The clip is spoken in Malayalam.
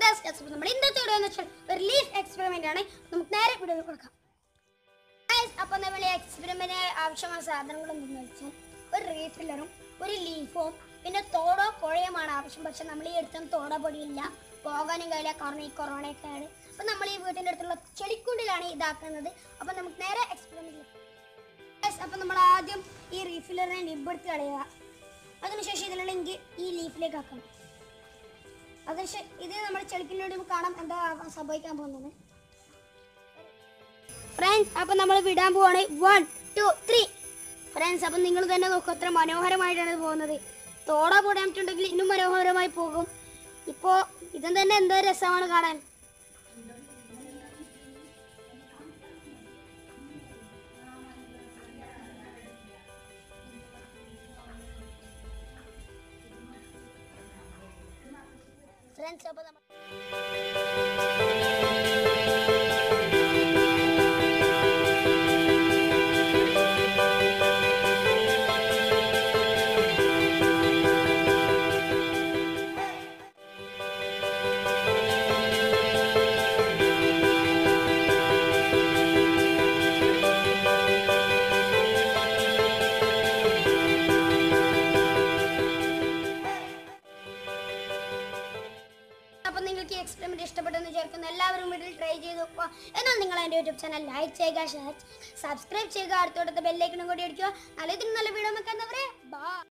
ഗൈസ് അപ്പോൾ നമ്മൾ ഇന്നത്തെ വീഡിയോ എന്ന് വെച്ചാൽ ഒരു ലീഫ് എക്സ്പെരിമെന്റ് ആണ് നമുക്ക് നേരെ വീഡിയോ കൊടുക്കാം ഗൈസ് അപ്പോൾ നമ്മൾ ഈ എക്സ്പെരിമെന്റ് ആവശ്യമായ സാധനങ്ങൾ എന്തെന്ന് വെച്ചാൽ ഒരു റീഫില്ലറും ഒരു ലീഫും പിന്നെ തോടോ കുഴയുമാണ് ആവശ്യം പക്ഷെ നമ്മൾ ഈ അടുത്തൊന്നും തോടോ പൊടിയില്ല പോകാനും കഴിയില്ല കാരണം ഈ കൊറോണയൊക്കെ ആണ് അപ്പോൾ നമ്മൾ ഈ വീട്ടിൻ്റെ അടുത്തുള്ള ചെടിക്കുണ്ടിലാണ് ഇതാക്കുന്നത് അപ്പോൾ നമുക്ക് നേരെ എക്സ്പെരിമെന്റ് ഗൈസ് അപ്പോൾ നമ്മൾ ആദ്യം ഈ റീഫില്ലറിനെ നിബെടുത്ത് കളയുക അതിനുശേഷം ഇതിലുള്ള ഇങ്ക് ഈ ലീഫിലേക്ക് ആക്കണം അതിനുശേഷം ഇത് നമ്മൾ ചെളിക്കിനോട് കാണാം എന്താ സംഭവിക്കാൻ പോകുന്നത് ഫ്രണ്ട്സ് അപ്പം നമ്മൾ വിടാൻ പോവാണ് വൺ ടു ത്രീ ഫ്രണ്ട്സ് അപ്പം നിങ്ങൾ തന്നെ നോക്കൂ അത്ര മനോഹരമായിട്ടാണ് ഇത് പോകുന്നത് തോട പൊടാമിട്ടുണ്ടെങ്കിൽ ഇന്നും മനോഹരമായി പോകും ഇപ്പോൾ ഇതും തന്നെ എന്തോ രസമാണ് കാണാൻ ഫ്രണ്ട്സ് അപ്പോൾ നമ്മൾ അപ്പോൾ നിങ്ങൾക്ക് ഈ എക്സ്പെരിമെന്റ് ഇഷ്ടപ്പെട്ടെന്ന് വിചാരിക്കുന്നു എല്ലാവരും വീട്ടിൽ ട്രൈ ചെയ്ത് നോക്കുക എന്നാൽ നിങ്ങൾ എൻ്റെ യൂട്യൂബ് ചാനൽ ലൈക്ക് ചെയ്യുക ഷെയർ സബ്സ്ക്രൈബ് ചെയ്യുക അടുത്തോടത്തെ ബെല്ലൈക്കണും കൂടി അടിക്കുക നല്ല ഇതിന് നല്ല വീഡിയോ വെക്കാൻ ബൈ